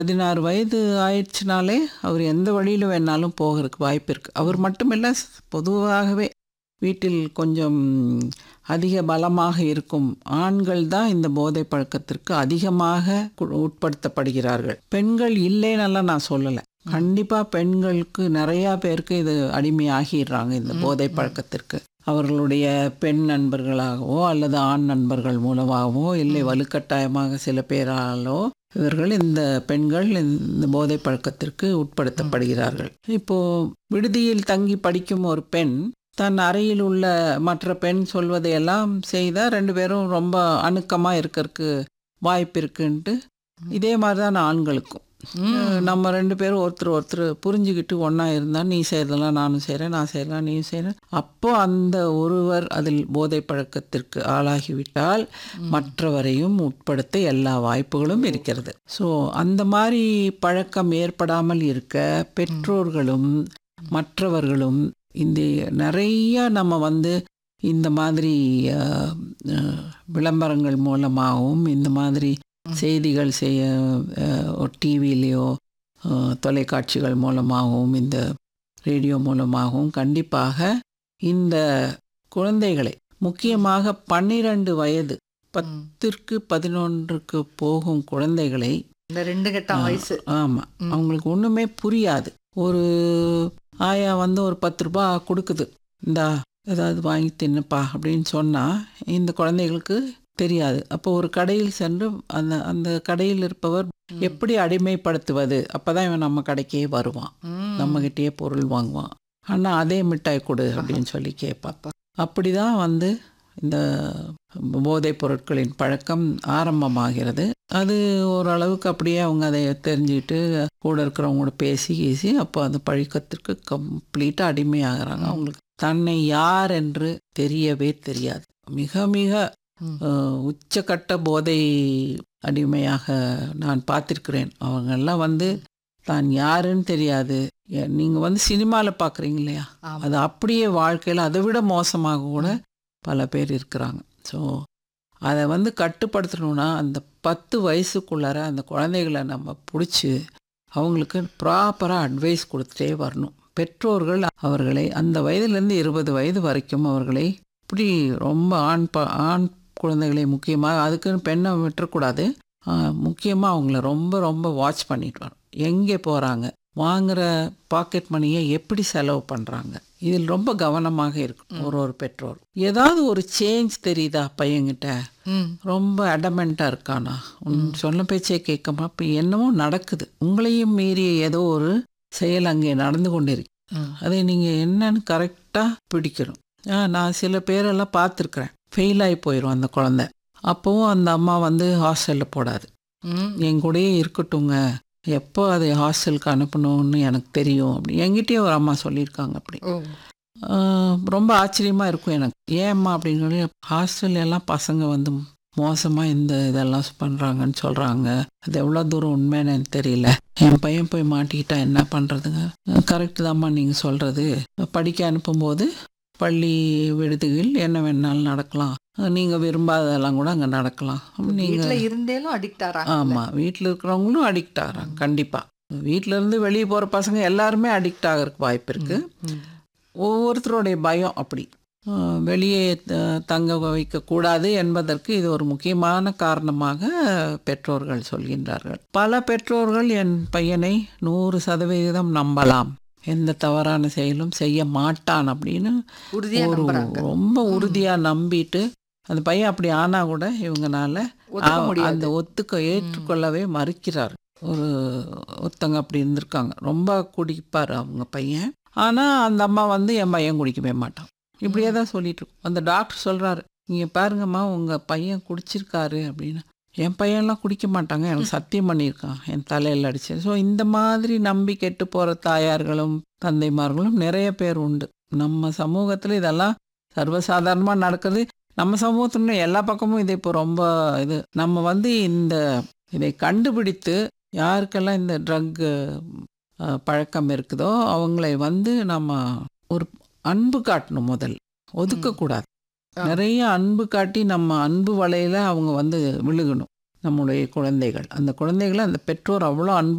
பதினாறு வயது ஆயிடுச்சுனாலே அவர் எந்த வழியில் வேணாலும் போகிறதுக்கு வாய்ப்பு இருக்குது அவர் மட்டுமில்ல பொதுவாகவே வீட்டில் கொஞ்சம் அதிக பலமாக இருக்கும் ஆண்கள் தான் இந்த போதை பழக்கத்திற்கு அதிகமாக கு- உட்படுத்தப்படுகிறார்கள் பெண்கள் இல்லைன்னெல்லாம் நான் சொல்லலை கண்டிப்பாக பெண்களுக்கு நிறையா பேருக்கு இது அடிமையாகிடுறாங்க இந்த போதை பழக்கத்திற்கு அவர்களுடைய பெண் நண்பர்களாகவோ அல்லது ஆண் நண்பர்கள் மூலமாகவோ இல்லை வலுக்கட்டாயமாக சில பேராலோ இவர்கள் இந்த பெண்கள் இந்த போதை பழக்கத்திற்கு உட்படுத்தப்படுகிறார்கள் இப்போ விடுதியில் தங்கி படிக்கும் ஒரு பெண் தன் அறையில் உள்ள மற்ற பெண் சொல்வதையெல்லாம் செய்தால் ரெண்டு பேரும் ரொம்ப அணுக்கமாக இருக்கறதுக்கு வாய்ப்பு இருக்குன்ட்டு இதே மாதிரி தான் ஆண்களுக்கும் நம்ம ரெண்டு பேரும் ஒருத்தர் ஒருத்தர் புரிஞ்சுக்கிட்டு ஒன்றா இருந்தால் நீ செய்கிறதெல்லாம் நானும் செய்கிறேன் நான் செய்யலாம் நீயும் செய்கிறேன் அப்போ அந்த ஒருவர் அதில் போதை பழக்கத்திற்கு ஆளாகிவிட்டால் மற்றவரையும் உட்படுத்த எல்லா வாய்ப்புகளும் இருக்கிறது ஸோ அந்த மாதிரி பழக்கம் ஏற்படாமல் இருக்க பெற்றோர்களும் மற்றவர்களும் இந்த நிறைய நம்ம வந்து இந்த மாதிரி அஹ், அஹ், விளம்பரங்கள் மூலமாகவும் இந்த மாதிரி செய்திகள் செய்ய டிவிலேயோ தொலைக்காட்சிகள் மூலமாகவும் இந்த ரேடியோ மூலமாகவும் கண்டிப்பாக இந்த குழந்தைகளை முக்கியமாக பன்னிரண்டு வயது பத்திற்கு பதினொன்றுக்கு போகும் குழந்தைகளை இந்த ரெண்டு கட்டம் வயசு ஆமாம் அவங்களுக்கு ஒன்றுமே புரியாது ஒரு ஆயா வந்து ஒரு பத்து ரூபா கொடுக்குது இந்தா ஏதாவது வாங்கி தின்னுப்பா அப்படின்னு சொன்னால் இந்த குழந்தைகளுக்கு தெரியாது அப்போ ஒரு கடையில் சென்று அந்த அந்த கடையில் இருப்பவர் எப்படி அடிமைப்படுத்துவது அப்பதான் இவன் நம்ம கடைக்கே வருவான் ம். நம்மகிட்டயே பொருள் வாங்குவான் ஆனால் அதே மிட்டாய் கொடு அப்படின்னு சொல்லி கேட்பான் அப்படிதான் வந்து இந்த போதைப் பொருட்களின் பழக்கம் ஆரம்பமாகிறது அது ஓரளவுக்கு அப்படியே அவங்க அதை தெரிஞ்சுக்கிட்டு கூட இருக்கிறவங்க கூட பேசி பேசி அப்போ அந்த பழக்கத்திற்கு கம்ப்ளீட்டாக அடிமையாகிறாங்க அவங்களுக்கு தன்னை யார் என்று தெரியவே தெரியாது மிக மிக ம். அஹ், உச்சக்கட்ட போதை அடிமையாக நான் பார்த்திருக்கிறேன் அவங்கெல்லாம் வந்து தான் யாருன்னு தெரியாது எ- நீங்க வந்து சினிமாவில் பார்க்குறீங்க இல்லையா ஆமா. அது அப்படியே வாழ்க்கையில் அதை விட மோசமாக கூட பல பேர் இருக்கிறாங்க ஸோ அதை வந்து கட்டுப்படுத்தணும்னா அந்த பத்து வயசுக்குள்ளார அந்த குழந்தைகளை நம்ம பிடிச்சி அவங்களுக்கு ப்ராப்பராக அட்வைஸ் கொடுத்துட்டே வரணும் பெற்றோர்கள் அவர்களை அந்த வயதுலேருந்து இருபது வயது வரைக்கும் அவர்களை இப்படி ரொம்ப ஆண் ப ஆண் குழந்தைகளை முக்கியமாக அதுக்குன்னு பெண்ணை விட்டுறக்கூடாது முக்கியமாக அவங்கள ரொம்ப ரொம்ப வாட்ச் பண்ணிட்டு வரணும் எங்கே போகிறாங்க வாங்குற பாக்கெட் மணியை எப்படி செலவு பண்ணுறாங்க இதில் ரொம்ப கவனமாக இருக்கும் ஒரு ஒரு பெற்றோர் ஏதாவது ஒரு சேஞ்ச் தெரியுதா பையன்கிட்ட ம். ரொம்ப அடமெண்ட்டாக இருக்கானா உன் சொன்ன பேச்சே கேட்காம இப்போ என்னமோ நடக்குது உங்களையும் மீறிய ஏதோ ஒரு செயல் அங்கே நடந்து கொண்டு இருக்கு ம். அதை நீங்கள் என்னன்னு கரெக்டாக பிடிக்கணும் ஆ, நான் சில பேரெல்லாம் பார்த்துருக்குறேன் ஃபெயில் ஆகி போயிடும் அந்த குழந்தை அப்போவும் அந்த அம்மா வந்து ஹாஸ்டலில் போடாது ம். என் கூடயே இருக்கட்டுங்க எப்போ அதை ஹாஸ்டலுக்கு அனுப்பணும்னு எனக்கு தெரியும் அப்படி என்கிட்டயே ஒரு அம்மா சொல்லியிருக்காங்க அப்படி ஓ. ஆஹ் ரொம்ப ஆச்சரியமாக இருக்கும் எனக்கு ஏம்மா அப்படின்னு சொல்லி ஹாஸ்டல்ல எல்லாம் பசங்க வந்து மோசமாக இந்த இதெல்லாம் பண்ணுறாங்கன்னு சொல்கிறாங்க அது எவ்வளோ தூரம் உண்மைன்னு எனக்கு தெரியல என் பையன் போய் மாட்டிக்கிட்டா என்ன பண்ணுறதுங்க கரெக்டு தாம்மா நீங்கள் சொல்கிறது படிக்க அனுப்பும்போது பள்ளி விடுதிகள் என்ன வேணாலும் நடக்கலாம் நீங்கள் விரும்பாததெல்லாம் கூட அங்கே நடக்கலாம் நீங்கள் வீட்ல இருந்தேலும் அடிக்ட் ஆறாங்க ஆமாம் வீட்டில் இருக்கிறவங்களும் அடிக்ட் ஆகிறாங்க கண்டிப்பாக வீட்டில இருந்து வெளியே போகிற பசங்க எல்லாருமே அடிக்ட் ஆகிறதுக்கு வாய்ப்பு இருக்குது ஒவ்வொருத்தருடைய பயம் அப்படி அஹ் வெளியே த- தங்க வைக்கக்கூடாது என்பதற்கு இது ஒரு முக்கியமான காரணமாக பெற்றோர்கள் சொல்கின்றார்கள் பல பெற்றோர்கள் என் பையனை நூறு சதவிகிதம் நம்பலாம் எந்த தவறான செயலும் செய்ய மாட்டான் அப்படின்னு உறுதியா ஒரு நம்புறாங்க ரொம்ப உறுதியாக நம்பிட்டு அந்த பையன் அப்படி ஆனால் கூட இவங்கனால ஒத்துக்க ஆ- முடியாது அந்த ஒத்துக்க ஏற்றுக்கொள்ளவே மறுக்கிறார் ஒரு ஒருத்தங்க அப்படி இருந்திருக்காங்க ரொம்ப குடிப்பார் அவங்க பையன் ஆனால் அந்த அம்மா வந்து என் பையன் குடிக்கவே மாட்டான் இப்படியே தான் சொல்லிட்டு இருக்கோம் அந்த டாக்டர் சொல்கிறாரு நீங்கள் பாருங்கம்மா உங்கள் பையன் குடிச்சிருக்காரு அப்படின்னு என் பையன்லாம் குடிக்க மாட்டாங்க எனக்கு சத்தியம் பண்ணியிருக்கான் என் தலையில் அடிச்சு ஸோ இந்த மாதிரி நம்பி கெட்டு போகிற தாயார்களும் தந்தைமார்களும் நிறைய பேர் உண்டு நம்ம சமூகத்தில் இதெல்லாம் சர்வசாதாரணமாக நடக்குது நம்ம சமூகத்துல எல்லா பக்கமும் இது இப்போ ரொம்ப இது நம்ம வந்து இந்த இதை கண்டுபிடித்து யாருக்கெல்லாம் இந்த ட்ரக் பழக்கம் இருக்குதோ அவங்களை வந்து நம்ம ஒரு அன்பு காட்டணும் முதல் ஒதுக்கக்கூடாது ஆ. நிறைய அன்பு காட்டி நம்ம அன்பு வலையில அவங்க வந்து விழுகணும் நம்முடைய குழந்தைகள் அந்த குழந்தைகளை அந்த பெற்றோர் அவ்வளோ அன்பு